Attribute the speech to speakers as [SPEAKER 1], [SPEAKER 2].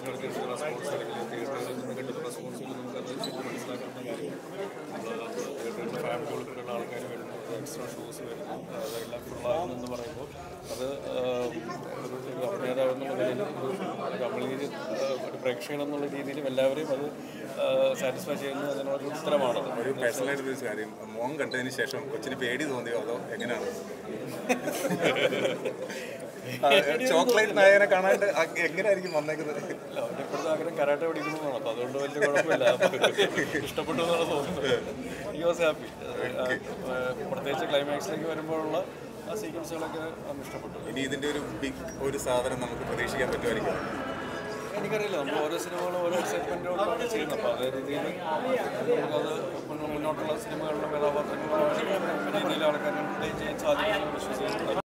[SPEAKER 1] പ്രേക്ഷകർക്ക് കിട്ടുന്ന റെസ്പോൺസ് അല്ലെങ്കിൽ തിയേറ്ററുകളിൽ നിന്ന് കിട്ടുന്ന റെസ്പോൺസിൽ നമുക്കത് ശരിക്കും മനസ്സിലാക്കുന്ന കാര്യം നമ്മൾ തിയേറ്ററിൻ്റെ ഫാമിലി ഉൾപ്പെടെയുള്ള ആൾക്കാർ വരുന്നു എക്സ്ട്രാ ഷോസ് വരുന്നു അതെല്ലാം ഫുള്ളാകുന്നു എന്ന് പറയുമ്പോൾ അത് ആഹ്, ഒരു ഒരു അഭിനേതാവ് എന്നുള്ള നിലയിലും ഒരു ഒരു അമളിയിൽ ഒരു പ്രേക്ഷകൻ എന്നുള്ള രീതിയിലും എല്ലാവരെയും അത് സാറ്റിസ്ഫൈ ചെയ്യുന്നത് അതിനുള്ള ഒരു ഉത്തരമാണത്
[SPEAKER 2] ഒരു പേഴ്സണലായിട്ട് ഒരു കാര്യം മോൻ കണ്ടതിന് ശേഷം കൊച്ചിന് പേടി തോന്നിയോ അതോ എങ്ങനെയാണ് ചോക്ലേറ്റ് നായകനെ കാണാണ്ട് അ- എങ്ങനെയായിരിക്കും വന്നേക്കുന്നത്
[SPEAKER 1] അല്ല അവൻ്റെ ഇപ്പോഴത്തെ ആഗ്രഹം കരാട്ടെ പഠിക്കണമെന്നാണ് അപ്പോൾ അതുകൊണ്ട് വലിയ കുഴപ്പമില്ല ഇഷ്ടപ്പെട്ടു എന്നാണ് തോന്നുന്നത് ഈ വാസ് ഹാപ്പി പ്രത്യേകിച്ച് ക്ലൈമാക്സിലേക്ക് വരുമ്പോഴുള്ള ആ സീക്വൻസുകളൊക്കെ അവന് ഇഷ്ടപ്പെട്ടു
[SPEAKER 2] ഇനി ഇതിന്റെ ഒരു ബിഗ് ഒരു സാധനം നമുക്ക് പ്രതീക്ഷിക്കാൻ പറ്റുമായിരിക്കും
[SPEAKER 1] എനിക്കറിയില്ല നമ്മൾ ഓരോ സിനിമകളും ഓരോ എക്സൈറ്റ്മെൻറ്റോടാണ് ചെയ്യുന്നത് അപ്പോൾ അതേ രീതിയിൽ നമുക്കത് മുന്നോട്ടുള്ള സിനിമകളിലും കഥാപാത്രങ്ങളും രീതിയിൽ ആൾക്കാരെ entertain ചെയ്യാൻ സാധിക്കുമെന്ന് വിശ്വസിക്കുന്നു